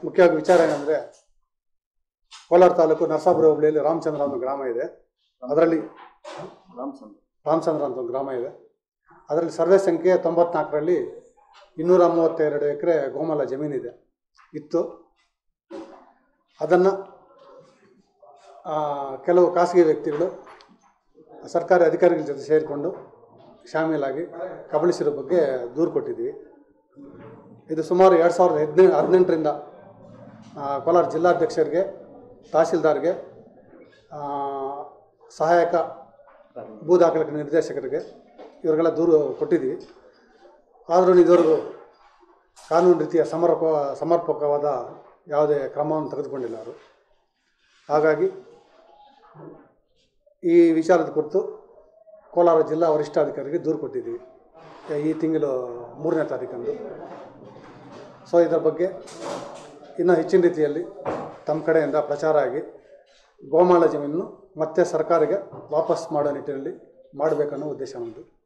ಮುಖ್ಯವಾಗಿ ವಿಚಾರ ಏನಂದರೆ ಕೋಲಾರ ತಾಲೂಕು ನರಸಾಪುರ ಹೋಬಳಿಯಲ್ಲಿ ರಾಮಚಂದ್ರ ಅನ್ನೋ ಗ್ರಾಮ ಇದೆ ಅದರಲ್ಲಿ ರಾಮಚಂದ್ರ ರಾಮಚಂದ್ರ ಅಂತ ಒಂದು ಗ್ರಾಮ ಇದೆ ಅದರಲ್ಲಿ ಸರ್ವೆ ಸಂಖ್ಯೆ ತೊಂಬತ್ನಾಲ್ಕರಲ್ಲಿ ಇನ್ನೂರ ಮೂವತ್ತೆರಡು ಎಕರೆ ಗೋಮಾಲ ಜಮೀನಿದೆ ಇತ್ತು ಅದನ್ನು ಕೆಲವು ಖಾಸಗಿ ವ್ಯಕ್ತಿಗಳು ಸರ್ಕಾರಿ ಅಧಿಕಾರಿಗಳ ಜೊತೆ ಸೇರಿಕೊಂಡು ಶಾಮೀಲಾಗಿ ಕಬಳಿಸಿರೋ ಬಗ್ಗೆ ದೂರು ಕೊಟ್ಟಿದ್ದೀವಿ ಇದು ಸುಮಾರು ಎರಡು ಸಾವಿರದ ಹದಿನೆಂಟು ಹದಿನೆಂಟರಿಂದ ಕೋಲಾರ ಜಿಲ್ಲಾಧ್ಯಕ್ಷರಿಗೆ ತಹಸೀಲ್ದಾರ್ಗೆ ಆ, ಸಹಾಯಕ ಭೂ ದಾಖಲೆ ನಿರ್ದೇಶಕರಿಗೆ ಇವರಿಗೆಲ್ಲ ದೂರು ಕೊಟ್ಟಿದ್ದೀವಿ ಆದರೂ ಇದುವರೆಗೂ ಕಾನೂನು ರೀತಿಯ ಸಮರ್ಪ ಸಮರ್ಪಕವಾದ ಯಾವುದೇ ಕ್ರಮವನ್ನು ತೆಗೆದುಕೊಂಡಿಲ್ಲ ಅವರು ಹಾಗಾಗಿ ಈ ವಿಚಾರದ ಕುರಿತು ಕೋಲಾರ ಜಿಲ್ಲಾ ವರಿಷ್ಠಾಧಿಕಾರಿಗೆ ದೂರು ಕೊಟ್ಟಿದ್ದೀವಿ ಈ ತಿಂಗಳು ಮೂರನೇ ತಾರೀಕಂದು ಸೊ ಇದರ ಬಗ್ಗೆ ಇನ್ನೂ ಹೆಚ್ಚಿನ ರೀತಿಯಲ್ಲಿ ತಮ್ಮ ಕಡೆಯಿಂದ ಪ್ರಚಾರ ಆಗಿ ಗೋಮಾಳ ಜಮೀನು ಮತ್ತೆ ಸರ್ಕಾರಕ್ಕೆ ವಾಪಸ್ ಮಾಡೋ ನಿಟ್ಟಿನಲ್ಲಿ ಮಾಡಬೇಕನ್ನೋ ಉದ್ದೇಶ ನಮ್ಮದು